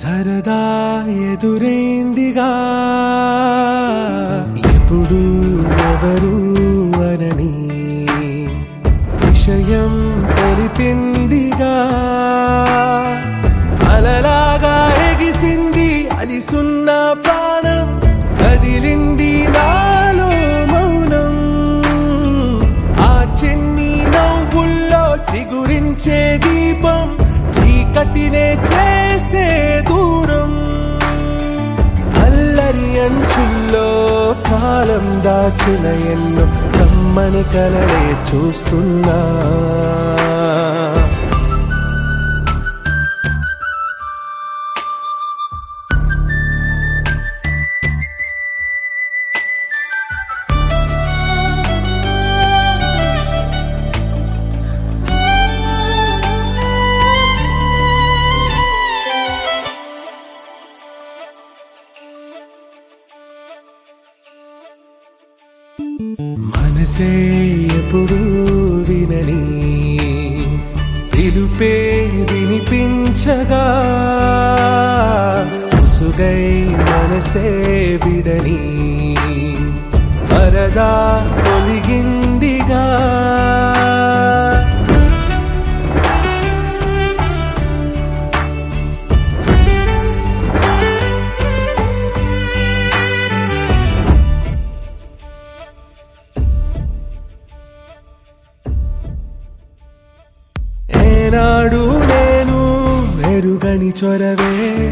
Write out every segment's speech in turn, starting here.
సరదా ఎదురైందిగా ఎప్పుడు ఎవరు అనని విషయం తెలిపిందిగా అలలాగా ఎగిసింది అలిసున్న ప్రాణం కదిలింది నాలో మౌనం ఆ చిన్ని నవ్వుల్లో చిగురించే దీపం చీకటినే చేసే దూరం అల్లరి అంచుల్లో కాలం దాచిన ఎన్నో కమ్మని కలలే చూస్తున్నా మనసే ఎప్పుడు వినని పిలుపే వినిపించగా ముసుగై మనసే విడని పరదా తొలిగిందిగా ఏనాడు నేను మెరుగని చొరవే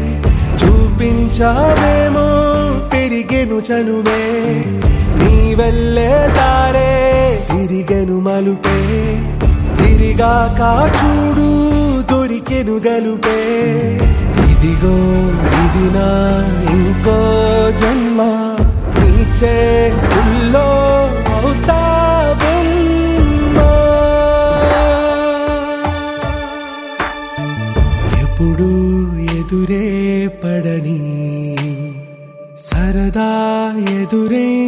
చూపించావేమో పెరిగెను చనువే నీ వెళ్ళే తారే తిరిగెను మలుపే తిరిగాక చూడు దొరికెను గలుపే ఇదిగో ఇది నా ఇంకో జన్మ నీ చేతుల్లో అవుతా బొమ్మ. ఎప్పుడు ఎదురే పడని సరదా ఎదురే